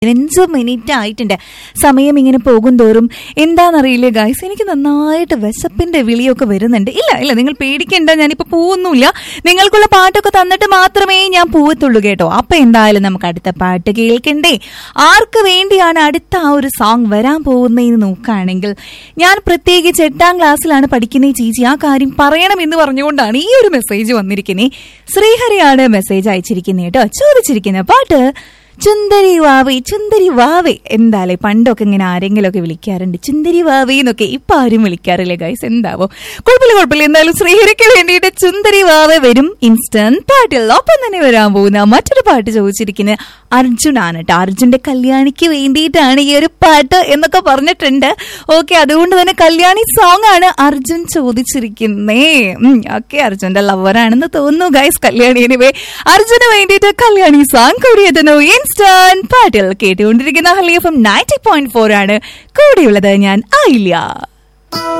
പതിനഞ്ച് മിനിറ്റ് ആയിട്ടുണ്ട് സമയം ഇങ്ങനെ പോകും തോറും എന്താണെന്നറിയില്ല ഗായ്സ് എനിക്ക് നന്നായിട്ട് വിശപ്പിന്റെ വിളിയൊക്കെ വരുന്നുണ്ട് ഇല്ല ഇല്ല നിങ്ങൾ പേടിക്കണ്ട ഞാനിപ്പോ പോവൊന്നുമില്ല നിങ്ങൾക്കുള്ള പാട്ടൊക്കെ തന്നിട്ട് മാത്രമേ ഞാൻ പോവത്തുള്ളൂ കേട്ടോ അപ്പൊ എന്തായാലും നമുക്ക് അടുത്ത പാട്ട് കേൾക്കണ്ടേ ആർക്ക് വേണ്ടിയാണ് അടുത്ത ആ ഒരു സോങ് വരാൻ പോകുന്നതെന്ന് നോക്കുകയാണെങ്കിൽ ഞാൻ പ്രത്യേകിച്ച് എട്ടാം ക്ലാസ്സിലാണ് പഠിക്കുന്ന ചീച്ചി ആ കാര്യം പറയണം എന്ന് പറഞ്ഞുകൊണ്ടാണ് ഈ ഒരു മെസ്സേജ് വന്നിരിക്കുന്നത് ശ്രീഹരിയാണ് മെസ്സേജ് അയച്ചിരിക്കുന്നത് കേട്ടോ ചോദിച്ചിരിക്കുന്ന പാട്ട് ചുന്ദരി വാവേ ചുന്ദരി വാവേ എന്തായാലും പണ്ടൊക്കെ ഇങ്ങനെ ആരെങ്കിലും ഒക്കെ വിളിക്കാറുണ്ട് ചുന്ദരി വാവേ എന്നൊക്കെ ഇപ്പൊ ആരും വിളിക്കാറില്ല ഗൈസ് എന്താവോ കുഴപ്പമില്ല കുഴപ്പമില്ല എന്തായാലും ശ്രീഹരിക്ക് വേണ്ടിയിട്ട് ചുന്ദരി വാവേ വരും ഇൻസ്റ്റന്റ് പാട്ടിൽ ഒപ്പം തന്നെ വരാൻ പോകുന്ന മറ്റൊരു പാട്ട് ചോദിച്ചിരിക്കുന്നത് അർജുനാണ് കേട്ടോ അർജുന്റെ കല്യാണിക്ക് വേണ്ടിയിട്ടാണ് ഈ ഒരു പാട്ട് എന്നൊക്കെ പറഞ്ഞിട്ടുണ്ട് ഓക്കെ അതുകൊണ്ട് തന്നെ കല്യാണി സോങ് ആണ് അർജുൻ ചോദിച്ചിരിക്കുന്നേ ഓക്കെ അർജുന്റെ ലവറാണെന്ന് തോന്നുന്നു ഗൈസ് കല്യാണി എനിവേ അർജുന് വേണ്ടിയിട്ട് കല്യാണി സോങ് കൂടി എത്തുന്നു ഇൻസ്റ്റന്റ് പാട്ടിൽ കേട്ടുകൊണ്ടിരിക്കുന്ന ഹലിയഫം നയൻറ്റി പോയിന്റ് ഫോർ ആണ് കൂടെയുള്ളത് ഞാൻ ആയില്ല